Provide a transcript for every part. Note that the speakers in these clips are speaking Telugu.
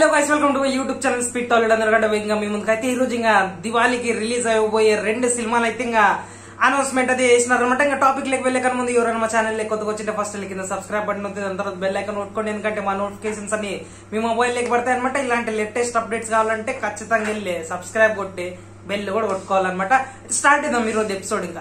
guys welcome to YouTube channel speed టాలెడ్ అందరికంటే ఇంకా మీ ముందుకు అయితే ఈ రోజు ఇంకా దివాళీకి రిలీజ్ అయిపోయే రెండు సినిమాలు అయితే ఇంకా అనౌన్స్మెంట్ అయితే చేసినారు అనమాట ఇంకా టాపిక్ లెక్క వెళ్ళే కన్నా ముందు ఎవరైనా మా ఛానల్ కొత్తగా వచ్చింటే ఫస్ట్ కింద సబ్స్క్రైబ్ బటన్ వస్తుంది దాని తర్వాత బెల్ ఐకన్ కొట్టుకోండి ఎందుకంటే మా నోటిఫికేషన్స్ అన్ని మీ మొబైల్ లెక్క పడతాయి అనమాట ఇలాంటి లేటెస్ట్ అప్డేట్స్ కావాలంటే ఖచ్చితంగా వెళ్ళి సబ్స్క్రైబ్ కొట్టి బెల్ కూడా కొట్టుకోవాలన్నమాట స్టార్ట్ చేద్దాం ఈరోజు ఎపిసోడ్ ఇంకా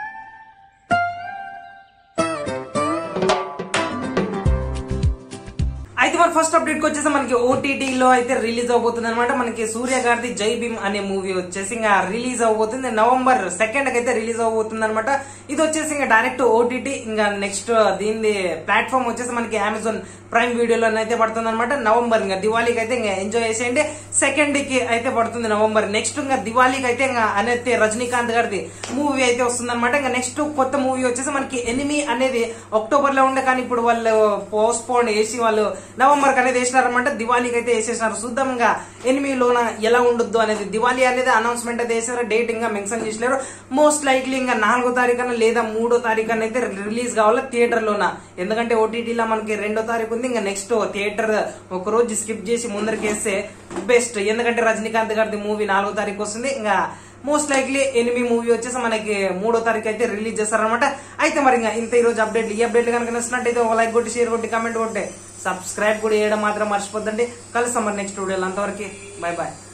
అయితే మరి ఫస్ట్ అప్డేట్ వచ్చేసి మనకి ఓటీటీ లో అయితే రిలీజ్ అవబోతుంది అనమాట మనకి సూర్య గారిది జై భీమ్ అనే మూవీ వచ్చేసి ఇంకా రిలీజ్ అవబోతుంది నవంబర్ సెకండ్ కి అయితే రిలీజ్ అవబోతుంది అనమాట ఇది వచ్చేసి ఇంకా డైరెక్ట్ ఓటీటీ ఇంకా నెక్స్ట్ దీని ప్లాట్ఫామ్ వచ్చేసి మనకి అమెజాన్ ప్రైమ్ వీడియోలో అయితే పడుతుంది అనమాట నవంబర్ ఇంకా దివాళీకి అయితే ఇంకా ఎంజాయ్ చేసేయండి సెకండ్ కి అయితే పడుతుంది నవంబర్ నెక్స్ట్ ఇంకా దివాళీకి అయితే ఇంకా అనేది రజనీకాంత్ గారిది మూవీ అయితే వస్తుంది అనమాట ఇంకా నెక్స్ట్ కొత్త మూవీ వచ్చేసి మనకి ఎనిమి అనేది అక్టోబర్ లో ఉండే కానీ ఇప్పుడు వాళ్ళు పోస్ట్ పోన్ వేసి వాళ్ళు నవంబర్ కి అనేది వేసినారనమాట దివాళీకి అయితే వేసేసినారు చూద్దాం ఇంకా ఎనిమిలోన ఎలా ఉండొద్దు అనేది దివాళీ అనేది అనౌన్స్మెంట్ అయితే వేసారు డేట్ ఇంకా మెన్షన్ చేసినారు మోస్ట్ లైక్లీ ఇంకా నాలుగో తారీఖున లేదా మూడో తారీఖున అయితే రిలీజ్ కావాలా థియేటర్ లోన ఎందుకంటే ఓటీటీలో మనకి రెండో తారీఖు ఉంది ఇంకా నెక్స్ట్ థియేటర్ ఒక రోజు స్కిప్ చేసి ముందరికి వేస్తే బెస్ట్ ఎందుకంటే రజనీకాంత్ గారిది మూవీ నాలుగో తారీఖు వస్తుంది ఇంకా మోస్ట్ లైక్లీ ఎనిమి మూవీ వచ్చేసి మనకి మూడో తారీఖు అయితే రిలీజ్ చేస్తారనమాట అయితే మరి ఇంకా ఇంత ఈ రోజు అప్డేట్ ఈ అప్డేట్ కనుక నచ్చినట్టయితే ఒక లైక్ కొట్టి షేర్ కొట్టి కామెంట్ కొట్టి సబ్స్క్రైబ్ కూడా చేయడం మాత్రం మర్చిపోద్దండి కలుస్తాం మరి నెక్స్ట్ వీడియోలో అంతవరకు బై బాయ్